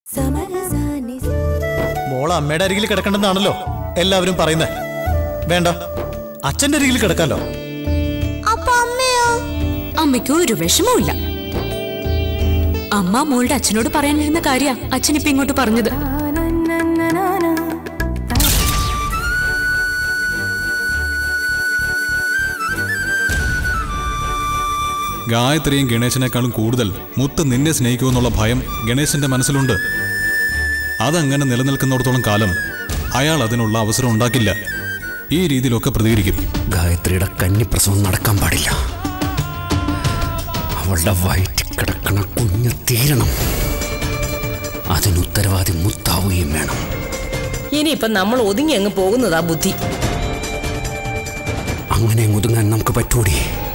മോൾ അമ്മയുടെ അരികിൽ കിടക്കണ്ടെന്നാണല്ലോ എല്ലാവരും പറയുന്നത് വേണ്ട അച്ഛന്റെ അരികിൽ കിടക്കാലോ അപ്പൊ അമ്മയോ അമ്മയ്ക്ക് ഒരു വിഷമവുമില്ല അമ്മ മോളുടെ അച്ഛനോട് പറയാനിരുന്ന കാര്യ അച്ഛൻ ഇപ്പൊ ഇങ്ങോട്ട് പറഞ്ഞത് ഗായത്രിയും ഗണേശനേക്കാളും കൂടുതൽ മുത്ത് നിന്നെ സ്നേഹിക്കുമെന്നുള്ള ഭയം ഗണേശന്റെ മനസ്സിലുണ്ട് അതങ്ങനെ നിലനിൽക്കുന്നിടത്തോളം കാലം അയാൾ അതിനുള്ള അവസരം ഉണ്ടാക്കില്ല ഈ രീതിയിലൊക്കെ പ്രതികരിക്കും ഗായത്രിയുടെ കന്നിപ്രസവം നടക്കാൻ പാടില്ല അവളുടെ വയറ്റിൽ കിടക്കണ കുഞ്ഞ് തീരണം അതിന് ഉത്തരവാദി മുത്താവുകയും വേണം ഇനിയിപ്പം നമ്മൾ ഒതുങ്ങി അങ്ങ് പോകുന്നതാ ബുദ്ധി അങ്ങനെ ഒതുങ്ങാൻ നമുക്ക് പറ്റൂടി